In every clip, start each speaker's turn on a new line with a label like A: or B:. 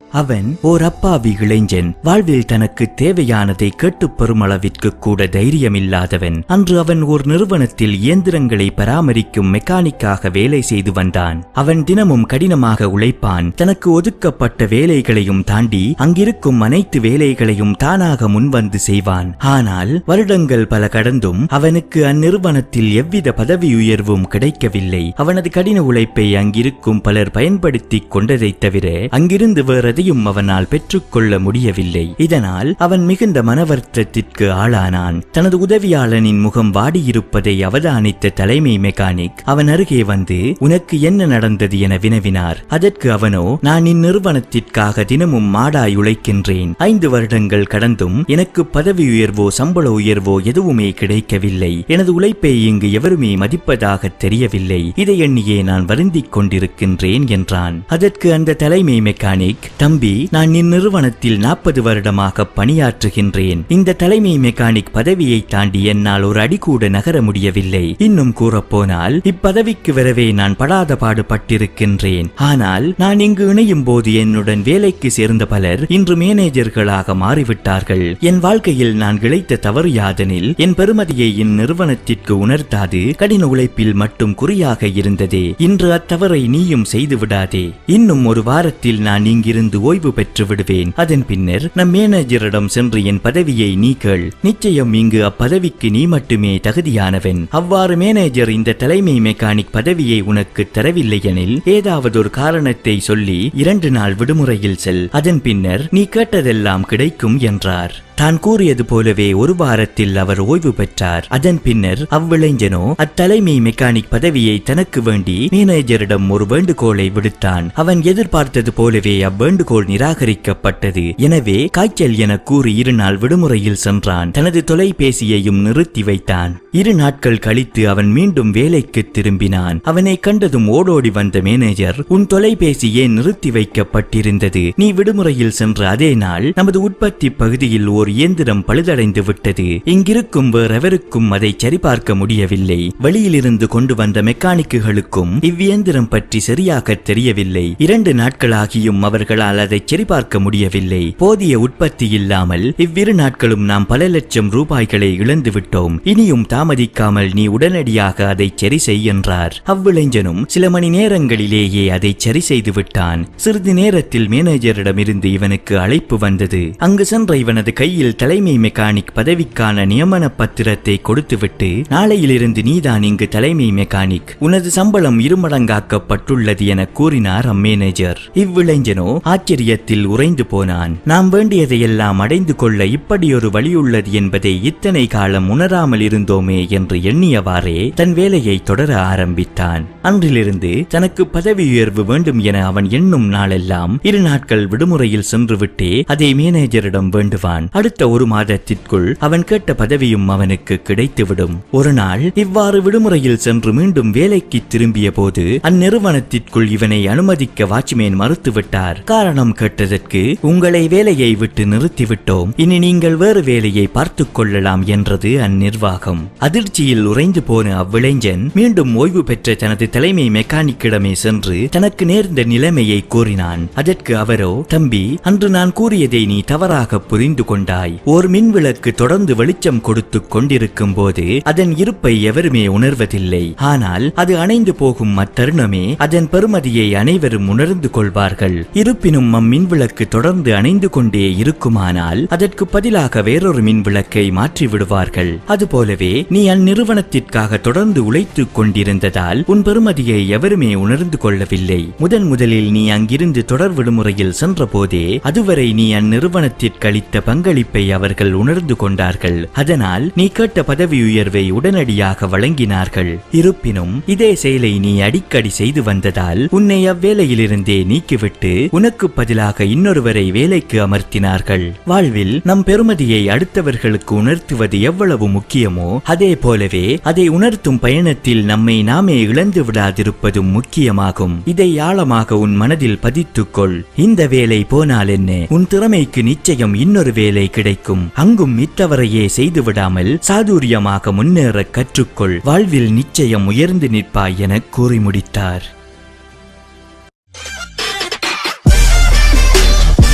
A: அவன் ஓர் அப்பாவி இளைஞன் வாழ்வில் தனக்கு தேவையானதை கேட்டுப் பெறும் அளவிற்கு கூட தைரியமில்லாதவன் அன்று அவன் ஒரு நிறுவனத்தில் இயந்திரங்களை பராமரிக்கும் மெக்கானிக்காக வேலை செய்து வந்தான் அவன் தினமும் கடினமாக உழைப்பான் தனக்கு ஒதுக்கப்பட்ட வேலைகளையும் தாண்டி அங்கிருக்கும் அனைத்து வேலைகளையும் தானாக முன்வந்து செய்வான் ஆனால் வருடங்கள் பல கடந்தும் அவனுக்கு அந்நிறுவனத்தில் எவ்வித பதவி உயர்வும் கிடைக்கவில்லை அவனது கடின உழைப்பை அங்கிருக்கும் பலர் பயன்படுத்திக் கொண்டதைத் தவிர அங்கிருந்து வேறெதையும் அவனால் பெற்றுக்கொள்ள முடியவில்லை இதனால் அவன் மிகுந்த மனவர்த்தத்திற்கு ஆளானான் தனது உதவியாளனின் முகம் வாடியிருப்பதை அவதானித்த தலைமை மெக்கானிக் அவன் அருகே வந்து உனக்கு என்ன நடந்தது என வினவினார் அதற்கு அவனோ நான் இந்நிறுவனத்திற்காக தினமும் மாடாய் உழைக்கின்றேன் ஐந்து வருடங்கள் கடந்தும் எனக்கு பதவி உயர்வோ சம்பள உயர்வோ எதுவுமே கிடைக்கவில்லை எனது உழைப்பை இங்கு எவருமே மதிப்பதாக தெரியவில்லை இதை எண்ணியே நான் வருந்திக் கொண்டிருக்கின்றேன் என்றான் அதற்கு அந்த தலைமை மெக்கானிக் தம்பி நான் இந்நிறுவனத்தில் நாற்பது வருடமாக பணியாற்றுகின்றேன் இந்த தலைமை மெக்கானிக் பதவியை தாண்டி என்னால் ஒரு அடி கூட நகர முடியவில்லை இன்னும் கூறப்போனால் இப்பதவிக்கு வரவே நான் படாத பாடு பட்டிருக்கின்றேன் ஆனால் நான் இங்கு இணையும் போது என்னுடன் வேலைக்கு சேர்ந்த பலர் இன்று மேனேஜர்களாக மாறிவிட்டார்கள் என் வாழ்க்கையில் நான் இழைத்த தவறு யாதெனில் என் பெருமதியை இந்நிறுவனத்திற்கு உணர்த்தாது கடின உழைப்பில் மட்டும் குறியாக இருந்ததே இன்று அத்தவறை நீயும் செய்து விடாதே இன்னும் ஒரு வாரத்தில் நான் இங்கிருந்து ஓய்வு பெற்று விடுவேன் அதன் பின்னர் நம் மேனேஜரிடம் சென்று என் பதவியை நீ கேள் நிச்சயம் இங்கு அப்பதவிக்கு நீ மட்டுமே தகுதியானவன் அவ்வாறு மேனேஜர் இந்த தலைமை மெக்கானிக் பதவியை உனக்கு தரவில்லை எனில் ஏதாவது ஒரு காரணத்தை சொல்லி இரண்டு நாள் விடுமுறையில் செல் அதன் பின்னர் நீ கேட்டதெல்லாம் கிடைக்கும் என்றார் தான் கூறியது போலவே ஒரு வாரத்தில் அவர் ஓய்வு பெற்றார் அதன் பின்னர் அவ்விளைஞனோ அத்தலைமை மெக்கானிக் பதவியை தனக்கு வேண்டி மேனேஜரிடம் ஒரு வேண்டுகோளை விடுத்தான் அவன் எதிர்பார்த்தது போலவே அவ்வேண்டுகோள் நிராகரிக்கப்பட்டது எனவே காய்ச்சல் என கூறி இரு நாள் விடுமுறையில் சென்றான் தனது தொலைபேசியையும் நிறுத்தி வைத்தான் இரு நாட்கள் கழித்து அவன் மீண்டும் வேலைக்கு திரும்பினான் அவனை கண்டதும் ஓடோடி வந்த மேனேஜர் உன் தொலைபேசி ஏன் நிறுத்தி வைக்கப்பட்டிருந்தது நீ விடுமுறையில் சென்ற அதே நாள் நமது உற்பத்தி பகுதியில் ஓர் இயந்திரம் பழுதடைந்து விட்டது இங்கிருக்கும் வேறெவருக்கும் அதை சரிபார்க்க முடியவில்லை வெளியிலிருந்து கொண்டு வந்த மெக்கானிக்குகளுக்கும் இவ்வியந்திரம் பற்றி சரியாக தெரியவில்லை இரண்டு நாட்களாகியும் அவர்களால் அதை சரிபார்க்க முடியவில்லை போதிய உற்பத்தி இல்லாமல் இவ்விரு நாட்களும் நாம் பல லட்சம் ரூபாய்களை இழந்து விட்டோம் இனியும் தாமதிக்காமல் நீ உடனடியாக அதை சரி செய் என்றார் அவ்விளைஞனும் சில மணி நேரங்களிலேயே அதை சரி செய்து விட்டான் சிறிது நேரத்தில் மேனேஜரிடமிருந்து இவனுக்கு அழைப்பு வந்தது அங்கு சென்ற இவனது கையில் தலைமை மெக்கானிக் பதவிக்கான நியமன பத்திரத்தை கொடுத்துவிட்டு நாளையிலிருந்து நீதான் இங்கு தலைமை மெக்கானிக் உனது சம்பளம் இருமடங்காக்கப்பட்டுள்ளது என கூறினார் அம்மேனேஜர் இவ்விளைஞனோ ஆச்சரியத்தில் உறைந்து போனான் நாம் வேண்டியதையெல்லாம் அடைந்து கொள்ள இப்படியொரு வழியுள்ளது என்பதை இத்தனை காலம் உணராமல் இருந்தோமே என்று எண்ணியவாறே தன் வேலையை தொடர ஆரம்பித்தான் அன்றிலிருந்து தனக்கு பதவி உயர்வு வேண்டும் என அவன் எண்ணும் நாளெல்லாம் இரு நாட்கள் விடுமுறையில் சென்றுவிட்டே அதை மேனேஜரிடம் வேண்டுவான் அடுத்த ஒரு மாதத்திற்குள் அவன் கேட்ட பதவியும் அவனுக்கு கிடைத்துவிடும் ஒரு நாள் இவ்வாறு விடுமுறையில் சென்று மீண்டும் வேலைக்கு திரும்பிய போது அந்நிறுவனத்திற்குள் இவனை அனுமதிக்க வாட்ச்மேன் மறுத்துவிட்டார் காரணம் கேட்டதற்கு உங்களை வேலையை விட்டு நிறுத்திவிட்டோம் இனி நீங்கள் வேறு வேலையை பார்த்துக் கொள்ளலாம் என்றது அந்நிர்வாகம் அதிர்ச்சியில் உறைந்து போன அவ்விளைஞன் மீண்டும் ஓய்வு பெற்ற தனது தலைமை மெக்கானிக்கிடமே சென்று தனக்கு நேர்ந்த நிலைமையை கூறினான் அதற்கு அவரோ தம்பி அன்று நான் கூறியதை நீ தவறாக புரிந்து கொண்டாய் ஓர் மின்விளக்கு தொடர்ந்து வெளிச்சம் கொடுத்து கொண்டிருக்கும் போது அதன் இருப்பை எவருமே உணர்வதில்லை ஆனால் அது அணைந்து போகும் அத்தருணமே அதன் பெருமதியை அனைவரும் உணர்ந்து கொள்வார்கள் இருப்பினும் அம்மின்விளக்கு தொடர்ந்து அணைந்து கொண்டே இருக்குமானால் அதற்கு பதிலாக வேறொரு மின்விளக்கை மாற்றி விடுவார்கள் அதுபோலவே நீ அந்நிறுவனத்திற்காக தொடர்ந்து உழைத்துக் கொண்டிருந்ததால் உன் பெருமதியை எவருமே உணர்ந்து கொள்ளவில்லை முதன் முதலில் நீ அங்கிருந்து தொடர் விடுமுறையில் சென்றபோதே அதுவரை நீ அந்நிறுவனத்திற்கு அளித்த பங்களிப்பை அவர்கள் உணர்ந்து கொண்டார்கள் அதனால் நீ கேட்ட பதவி உயர்வை உடனடியாக வழங்கினார்கள் இருப்பினும் இதே செயலை நீ அடிக்கடி செய்து வந்ததால் உன்னை அவ்வேலையிலிருந்தே நீக்கிவிட்டு உனக்கு பதிலாக இன்னொருவரை வேலைக்கு அமர்த்தினார்கள் வாழ்வில் நம் பெருமதியை அடுத்தவர்களுக்கு உணர்த்துவது எவ்வளவு முக்கியமோ அதே போலவே அதை உணர்த்தும் பயணத்தில் நம்மை நாமே இழந்து விடாதிருப்பதும் முக்கியமாகும் இதை ஆழமாக உன் மனதில் பதித்துக்கொள் இந்த வேலை போனால் என்ன உன் திறமைக்கு நிச்சயம் இன்னொரு வேலை கிடைக்கும் அங்கும் இத்தவறையே செய்து விடாமல் சாதுரியமாக முன்னேற கற்றுக்கொள் வாழ்வில் நிச்சயம் உயர்ந்து நிற்பாய் என கூறி முடித்தார்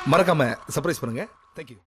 B: மறக்காம சர்ப்ரைஸ் பண்ணுங்க தேங்க்யூ